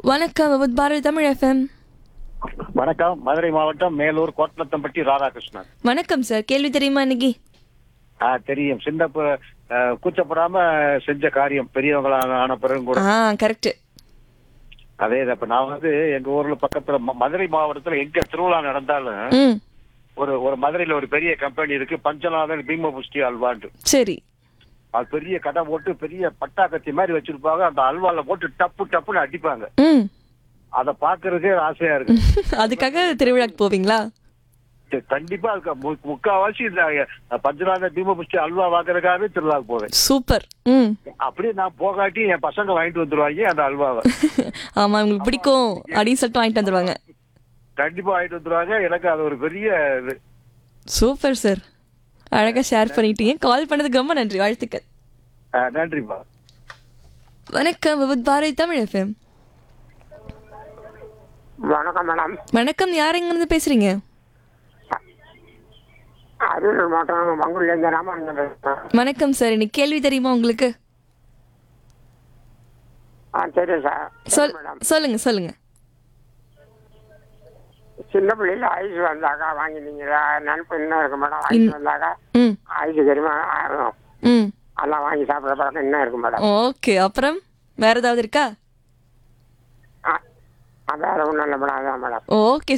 வணக்கம் வித் பாரதி தமிழ் எஃப்எம் வணக்கம் மதுரை மாவட்டம் மேலூர் கோட்டலத்தம்பட்டி ராதாகிருஷ்ணன் வணக்கம் சார் கேள்வி தெரியுமா இன்னைக்கு ஆ, தெரியும் சின்ன ப- ஆ, கூச்சப்படாம செஞ்ச காரியம் பெரியவங்களான ஆன பிறகும் கூட ஆ கரெக்ட் அதே தான். இப்ப நான் வந்து எங்க ஊர்ல பக்கத்துல ம- மதுரை மாவட்டத்துல எங்க திருவிழா நடந்தாலும் ம் ஒரு ஒரு மதுரையில ஒரு பெரிய கம்பெனி இருக்கு பஞ்சநாதன் பீம புஷ்டி அல்வாண்டு சரி அது பெரிய கடை போட்டு பெரிய பட்டா கத்தி மாதிரி வச்சிருப்பாங்க அந்த அல்வால போட்டு டப்பு டப்புன்னு அடிப்பாங்க ம் அத பாக்குறதுக்கே ஆசையா இருக்கு அதுக்காக திருவிழாக்கு போவீங்களா சரி, கண்டிப்பா அதுக்கு மு- முக்காவாசி இந்த அஹ், பஞ்சநாத பீம புஷ்டி அல்வா வாங்குறதுக்காகவே திருவிழாக்கு போவேன் சூப்பர் ம் அப்படியே நான் போகாட்டி என் பசங்க வாங்கிட்டு வந்துருவாங்க அந்த அல்வாவை ஆமா உங்களுக்கு பிடிக்கும் அப்படின்னு சொல்லிட்டு வாங்கிட்டு வந்துருவாங்க கண்டிப்பா வாங்கிட்டு வந்துருவாங்க எனக்கு அது ஒரு பெரிய இது சூப்பர் சார் அழகா ஷேர் பண்ணிட்டீங்க கால் பண்ணதுக்கு ரொம்ப நன்றி வாழ்த்துக்கள் அஹ், நன்றிப்பா வணக்கம் வித் பாரதி தமிழ் எஃப்எம் வணக்கம் மேடம் வணக்கம் யார் எங்கிருந்து பேசுறீங்க அரியலூர் மாவட்டம் மங்குடிலேருந்து ராமானந்தம் பேசுகிறேன் வணக்கம் சார் இன்னைக்கு கேள்வி தெரியுமா உங்களுக்கு ஆ தெரியும் சார் சொல் மேடம் சொல்லுங்க சொல்லுங்க சின்ன பிள்ளையில ஐஸ் வந்தாக்கா வாங்கினீங்களா நினப்பு இன்னும் இருக்கு மேடம் ஐஸ் வந்தாக்கா ம் ஐஸ் தெரியுமா ஆகும் ம் அதெல்லாம் வாங்கி சாப்பிட்ற பழக்கம் இன்னும் இருக்கு மேடம் ஓகே அப்புறம் வேற ஏதாவது இருக்கா ஆ வேற ஒன்றும் இல்லை மேடம் அதான் மேடம் ஓகே